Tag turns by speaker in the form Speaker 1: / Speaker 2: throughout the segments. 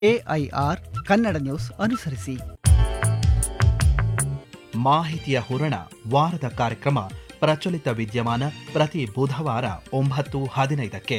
Speaker 1: AIR Kannada news ಅನುಸರಿಸಿ
Speaker 2: ಮಾಹಿತಿಯ ಹೂರಣ ವಾರದ ಕಾರ್ಯಕ್ರಮ ಪ್ರಚಲಿತ ವಿದ್ಯಮಾನ ಪ್ರತಿ ಬುಧವಾರ ಒಂಬತ್ತು ಹದಿನೈದಕ್ಕೆ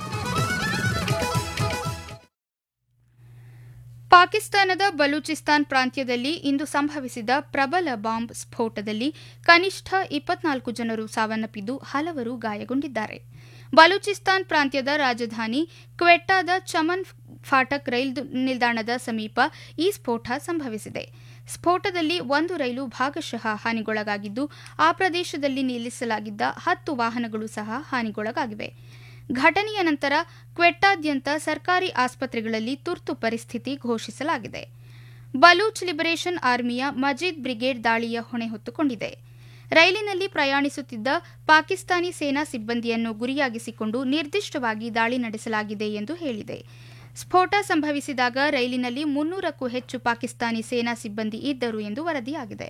Speaker 3: ಪಾಕಿಸ್ತಾನದ ಬಲೂಚಿಸ್ತಾನ್ ಪ್ರಾಂತ್ಯದಲ್ಲಿ ಇಂದು ಸಂಭವಿಸಿದ ಪ್ರಬಲ ಬಾಂಬ್ ಸ್ಫೋಟದಲ್ಲಿ ಕನಿಷ್ಠ ಇಪ್ಪತ್ನಾಲ್ಕು ಜನರು ಸಾವನ್ನಪ್ಪಿದ್ದು ಹಲವರು ಗಾಯಗೊಂಡಿದ್ದಾರೆ ಬಲೂಚಿಸ್ತಾನ್ ಪ್ರಾಂತ್ಯದ ರಾಜಧಾನಿ ಕ್ವೆಟ್ಟಾದ ಚಮನ್ ಫಾಟಕ್ ರೈಲು ನಿಲ್ದಾಣದ ಸಮೀಪ ಈ ಸ್ಫೋಟ ಸಂಭವಿಸಿದೆ ಸ್ಫೋಟದಲ್ಲಿ ಒಂದು ರೈಲು ಭಾಗಶಃ ಹಾನಿಗೊಳಗಾಗಿದ್ದು ಆ ಪ್ರದೇಶದಲ್ಲಿ ನಿಲ್ಲಿಸಲಾಗಿದ್ದ ಹತ್ತು ವಾಹನಗಳು ಸಹ ಹಾನಿಗೊಳಗಾಗಿವೆ ಘಟನೆಯ ನಂತರ ಕ್ವೆಟ್ಟಾದ್ಯಂತ ಸರ್ಕಾರಿ ಆಸ್ಪತ್ರೆಗಳಲ್ಲಿ ತುರ್ತು ಪರಿಸ್ಥಿತಿ ಘೋಷಿಸಲಾಗಿದೆ ಬಲೂಚ್ ಲಿಬರೇಷನ್ ಆರ್ಮಿಯ ಮಜೀದ್ ಬ್ರಿಗೇಡ್ ದಾಳಿಯ ಹೊಣೆ ಹೊತ್ತುಕೊಂಡಿದೆ ರೈಲಿನಲ್ಲಿ ಪ್ರಯಾಣಿಸುತ್ತಿದ್ದ ಪಾಕಿಸ್ತಾನಿ ಸೇನಾ ಸಿಬ್ಬಂದಿಯನ್ನು ಗುರಿಯಾಗಿಸಿಕೊಂಡು ನಿರ್ದಿಷ್ಟವಾಗಿ ದಾಳಿ ನಡೆಸಲಾಗಿದೆ ಎಂದು ಹೇಳಿದೆ ಸ್ಫೋಟ ಸಂಭವಿಸಿದಾಗ ರೈಲಿನಲ್ಲಿ ಮುನ್ನೂರಕ್ಕೂ ಹೆಚ್ಚು ಪಾಕಿಸ್ತಾನಿ ಸೇನಾ ಸಿಬ್ಬಂದಿ ಇದ್ದರು ಎಂದು ವರದಿಯಾಗಿದೆ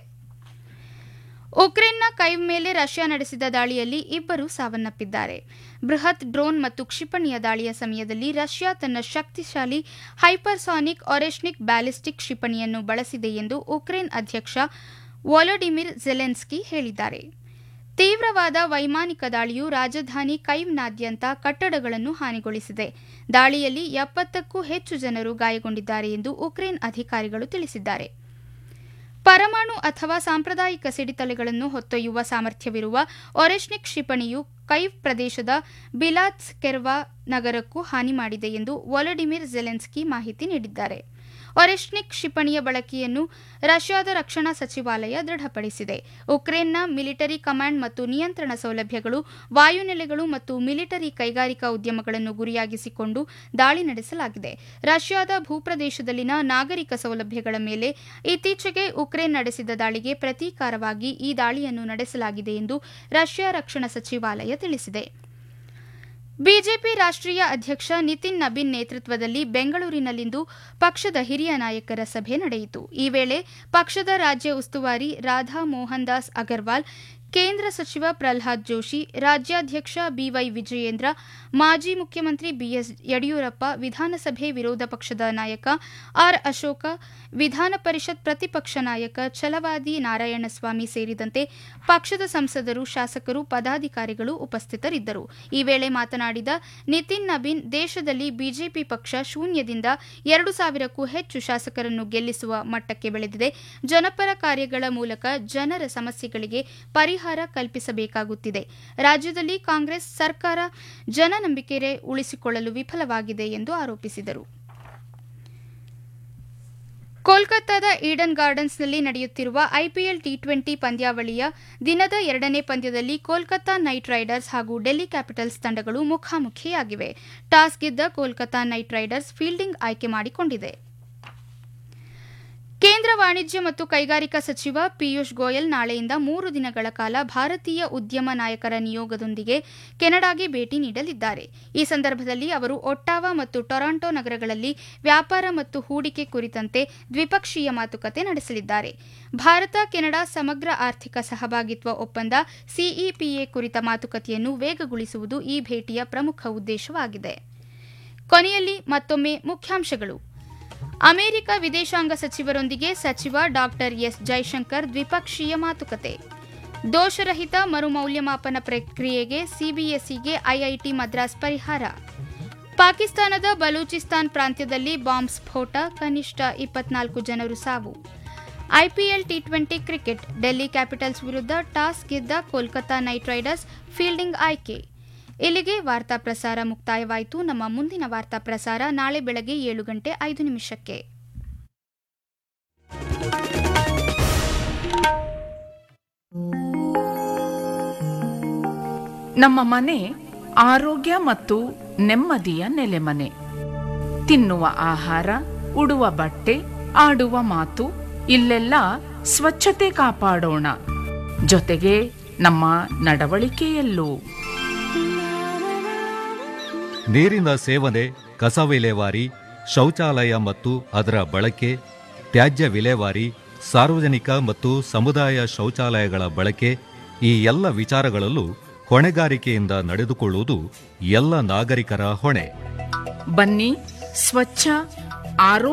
Speaker 3: ಉಕ್ರೇನ್ನ ಕೈವ್ ಮೇಲೆ ರಷ್ಯಾ ನಡೆಸಿದ ದಾಳಿಯಲ್ಲಿ ಇಬ್ಬರು ಸಾವನ್ನಪ್ಪಿದ್ದಾರೆ ಬೃಹತ್ ಡ್ರೋನ್ ಮತ್ತು ಕ್ಷಿಪಣಿಯ ದಾಳಿಯ ಸಮಯದಲ್ಲಿ ರಷ್ಯಾ ತನ್ನ ಶಕ್ತಿಶಾಲಿ ಹೈಪರ್ಸಾನಿಕ್ ಒರೆಶ್ನಿಕ್ ಬ್ಯಾಲಿಸ್ಟಿಕ್ ಕ್ಷಿಪಣಿಯನ್ನು ಬಳಸಿದೆ ಎಂದು ಉಕ್ರೇನ್ ಅಧ್ಯಕ್ಷ ವೊಲೊಡಿಮಿರ್ ಜೆಲೆನ್ಸ್ಕಿ ಹೇಳಿದ್ದಾರೆ ತೀವ್ರವಾದ ವೈಮಾನಿಕ ದಾಳಿಯು ರಾಜಧಾನಿ ಕೈವ್ನಾದ್ಯಂತ ಕಟ್ಟಡಗಳನ್ನು ಹಾನಿಗೊಳಿಸಿದೆ ದಾಳಿಯಲ್ಲಿ ಎಪ್ಪತ್ತಕ್ಕೂ ಹೆಚ್ಚು ಜನರು ಗಾಯಗೊಂಡಿದ್ದಾರೆ ಎಂದು ಉಕ್ರೇನ್ ಅಧಿಕಾರಿಗಳು ತಿಳಿಸಿದ್ದಾರೆ ಪರಮಾಣು ಅಥವಾ ಸಾಂಪ್ರದಾಯಿಕ ಸಿಡಿತಲೆಗಳನ್ನು ಹೊತ್ತೊಯ್ಯುವ ಸಾಮರ್ಥ್ಯವಿರುವ ಒರೆಶ್ನಿಕ್ ಕ್ಷಿಪಣಿಯು ಕೈವ್ ಪ್ರದೇಶದ ಬಿಲಾತ್ಸ್ ಕೆರ್ವಾ ನಗರಕ್ಕೂ ಹಾನಿ ಮಾಡಿದೆ ಎಂದು ವೊಲಡಿಮಿರ್ ಜೆಲೆನ್ಸ್ಕಿ ಮಾಹಿತಿ ನೀಡಿದ್ದಾರೆ ಒರೆಶ್ನಿಕ್ ಕ್ಷಿಪಣಿಯ ಬಳಕೆಯನ್ನು ರಷ್ಯಾದ ರಕ್ಷಣಾ ಸಚಿವಾಲಯ ದೃಢಪಡಿಸಿದೆ ಉಕ್ರೇನ್ನ ಮಿಲಿಟರಿ ಕಮಾಂಡ್ ಮತ್ತು ನಿಯಂತ್ರಣ ಸೌಲಭ್ಯಗಳು ವಾಯುನೆಲೆಗಳು ಮತ್ತು ಮಿಲಿಟರಿ ಕೈಗಾರಿಕಾ ಉದ್ಯಮಗಳನ್ನು ಗುರಿಯಾಗಿಸಿಕೊಂಡು ದಾಳಿ ನಡೆಸಲಾಗಿದೆ ರಷ್ಯಾದ ಭೂಪ್ರದೇಶದಲ್ಲಿನ ನಾಗರಿಕ ಸೌಲಭ್ಯಗಳ ಮೇಲೆ ಇತ್ತೀಚೆಗೆ ಉಕ್ರೇನ್ ನಡೆಸಿದ ದಾಳಿಗೆ ಪ್ರತೀಕಾರವಾಗಿ ಈ ದಾಳಿಯನ್ನು ನಡೆಸಲಾಗಿದೆ ಎಂದು ರಷ್ಯಾ ರಕ್ಷಣಾ ಸಚಿವಾಲಯ ತಿಳಿಸಿದೆ ಬಿಜೆಪಿ ರಾಷ್ಟ್ರೀಯ ಅಧ್ಯಕ್ಷ ನಿತಿನ್ ನಬೀನ್ ನೇತೃತ್ವದಲ್ಲಿ ಬೆಂಗಳೂರಿನಲ್ಲಿಂದು ಪಕ್ಷದ ಹಿರಿಯ ನಾಯಕರ ಸಭೆ ನಡೆಯಿತು ಈ ವೇಳೆ ಪಕ್ಷದ ರಾಜ್ಯ ಉಸ್ತುವಾರಿ ರಾಧಾ ಮೋಹನ್ ದಾಸ್ ಅಗರ್ವಾಲ್ ಕೇಂದ್ರ ಸಚಿವ ಪ್ರಲ್ಹಾದ್ ಜೋಶಿ ರಾಜ್ಯಾಧ್ಯಕ್ಷ ಬಿವೈ ವಿಜಯೇಂದ್ರ ಮಾಜಿ ಮುಖ್ಯಮಂತ್ರಿ ಬಿಎಸ್ ಯಡಿಯೂರಪ್ಪ ವಿಧಾನಸಭೆ ವಿರೋಧ ಪಕ್ಷದ ನಾಯಕ ಆರ್ ಅಶೋಕ ವಿಧಾನ ಪರಿಷತ್ ಪ್ರತಿಪಕ್ಷ ನಾಯಕ ಛಲವಾದಿ ನಾರಾಯಣಸ್ವಾಮಿ ಸೇರಿದಂತೆ ಪಕ್ಷದ ಸಂಸದರು ಶಾಸಕರು ಪದಾಧಿಕಾರಿಗಳು ಉಪಸ್ಥಿತರಿದ್ದರು ಈ ವೇಳೆ ಮಾತನಾಡಿದ ನಿತಿನ್ ನಬೀನ್ ದೇಶದಲ್ಲಿ ಬಿಜೆಪಿ ಪಕ್ಷ ಶೂನ್ಯದಿಂದ ಎರಡು ಸಾವಿರಕ್ಕೂ ಹೆಚ್ಚು ಶಾಸಕರನ್ನು ಗೆಲ್ಲಿಸುವ ಮಟ್ಟಕ್ಕೆ ಬೆಳೆದಿದೆ ಜನಪರ ಕಾರ್ಯಗಳ ಮೂಲಕ ಜನರ ಸಮಸ್ಯೆಗಳಿಗೆ ಪರಿಹಾರ ಕಲ್ಪಿಸಬೇಕಾಗುತ್ತಿದೆ ರಾಜ್ಯದಲ್ಲಿ ಕಾಂಗ್ರೆಸ್ ಸರ್ಕಾರ ಜನನಂಬಿಕೆ ಉಳಿಸಿಕೊಳ್ಳಲು ವಿಫಲವಾಗಿದೆ ಎಂದು ಆರೋಪಿಸಿದರು ಕೋಲ್ಕತ್ತಾದ ಈಡನ್ ಗಾರ್ಡನ್ಸ್ನಲ್ಲಿ ನಡೆಯುತ್ತಿರುವ ಐಪಿಎಲ್ ಟಿ ಟ್ವೆಂಟಿ ಪಂದ್ಯಾವಳಿಯ ದಿನದ ಎರಡನೇ ಪಂದ್ಯದಲ್ಲಿ ಕೋಲ್ಕತ್ತಾ ನೈಟ್ ರೈಡರ್ಸ್ ಹಾಗೂ ಡೆಲ್ಲಿ ಕ್ಯಾಪಿಟಲ್ಸ್ ತಂಡಗಳು ಮುಖಾಮುಖಿಯಾಗಿವೆ ಟಾಸ್ ಗೆದ್ದ ಕೋಲ್ಕತ್ತಾ ನೈಟ್ ರೈಡರ್ಸ್ ಫೀಲ್ಡಿಂಗ್ ಆಯ್ಕೆ ಮಾಡಿಕೊಂಡಿದೆ ಕೇಂದ್ರ ವಾಣಿಜ್ಯ ಮತ್ತು ಕೈಗಾರಿಕಾ ಸಚಿವ ಪಿಯೂಷ್ ಗೋಯಲ್ ನಾಳೆಯಿಂದ ಮೂರು ದಿನಗಳ ಕಾಲ ಭಾರತೀಯ ಉದ್ಯಮ ನಾಯಕರ ನಿಯೋಗದೊಂದಿಗೆ ಕೆನಡಾಗೆ ಭೇಟಿ ನೀಡಲಿದ್ದಾರೆ ಈ ಸಂದರ್ಭದಲ್ಲಿ ಅವರು ಒಟ್ಟಾವಾ ಮತ್ತು ಟೊರಾಂಟೊ ನಗರಗಳಲ್ಲಿ ವ್ಯಾಪಾರ ಮತ್ತು ಹೂಡಿಕೆ ಕುರಿತಂತೆ ದ್ವಿಪಕ್ಷೀಯ ಮಾತುಕತೆ ನಡೆಸಲಿದ್ದಾರೆ ಭಾರತ ಕೆನಡಾ ಸಮಗ್ರ ಆರ್ಥಿಕ ಸಹಭಾಗಿತ್ವ ಒಪ್ಪಂದ ಸಿಇಪಿಎ ಕುರಿತ ಮಾತುಕತೆಯನ್ನು ವೇಗಗೊಳಿಸುವುದು ಈ ಭೇಟಿಯ ಪ್ರಮುಖ ಉದ್ದೇಶವಾಗಿದೆ ಕೊನೆಯಲ್ಲಿ ಮತ್ತೊಮ್ಮೆ ಮುಖ್ಯಾಂಶಗಳು ಅಮೆರಿಕ ವಿದೇಶಾಂಗ ಸಚಿವರೊಂದಿಗೆ ಸಚಿವ ಡಾ ಎಸ್ ಜೈಶಂಕರ್ ದ್ವಿಪಕ್ಷೀಯ ಮಾತುಕತೆ ದೋಷರಹಿತ ಮರುಮೌಲ್ಯಮಾಪನ ಪ್ರಕ್ರಿಯೆಗೆ ಸಿಬಿಎಸ್ಇಗೆ ಐಐಟಿ ಮದ್ರಾಸ್ ಪರಿಹಾರ ಪಾಕಿಸ್ತಾನದ ಬಲೂಚಿಸ್ತಾನ್ ಪ್ರಾಂತ್ಯದಲ್ಲಿ ಬಾಂಬ್ ಸ್ಫೋಟ ಕನಿಷ್ಠ ಇಪ್ಪತ್ನಾಲ್ಕು ಜನರು ಸಾವು IPL T twenty cricket Delhi Capitals ವಿರುದ್ಧ ಟಾಸ್ ಗೆದ್ದ ಕೋಲ್ಕತಾ ನೈಟ್ ರೈಡರ್ಸ್ ಫೀಲ್ಡಿಂಗ್ ಆಯ್ಕೆ ಇಲ್ಲಿಗೆ ವಾರ್ತಾ ಪ್ರಸಾರ ಮುಕ್ತಾಯವಾಯಿತು ನಮ್ಮ ಮುಂದಿನ ವಾರ್ತಾ ಪ್ರಸಾರ ನಾಳೆ ಬೆಳಗ್ಗೆ ಏಳು ಗಂಟೆ ಐದು ನಿಮಿಷಕ್ಕೆ
Speaker 4: ನಮ್ಮ ಮನೆ ಆರೋಗ್ಯ ಮತ್ತು ನೆಮ್ಮದಿಯ ನೆಲೆಮನೆ ತಿನ್ನುವ ಆಹಾರ ಉಡುವ ಬಟ್ಟೆ ಆಡುವ ಮಾತು ಇಲ್ಲೆಲ್ಲ ಸ್ವಚ್ಛತೆ ಕಾಪಾಡೋಣ ಜೊತೆಗೆ ನಮ್ಮ ನಡವಳಿಕೆಯಲ್ಲೂ
Speaker 5: ನೀರಿನ ಸೇವನೆ ಕಸ ವಿಲೇವಾರಿ ಶೌಚಾಲಯ ಮತ್ತು ಅದರ ಬಳಕೆ ತ್ಯಾಜ್ಯ ವಿಲೇವಾರಿ ಸಾರ್ವಜನಿಕ ಮತ್ತು ಸಮುದಾಯ ಶೌಚಾಲಯಗಳ ಬಳಕೆ ಈ ಎಲ್ಲ ವಿಚಾರಗಳಲ್ಲೂ ಹೊಣೆಗಾರಿಕೆಯಿಂದ ನಡೆದುಕೊಳ್ಳುವುದು ಎಲ್ಲ ನಾಗರಿಕರ ಹೊಣೆ
Speaker 4: ಬನ್ನಿ ಸ್ವಚ್ಛ ಆರೋಗ್ಯ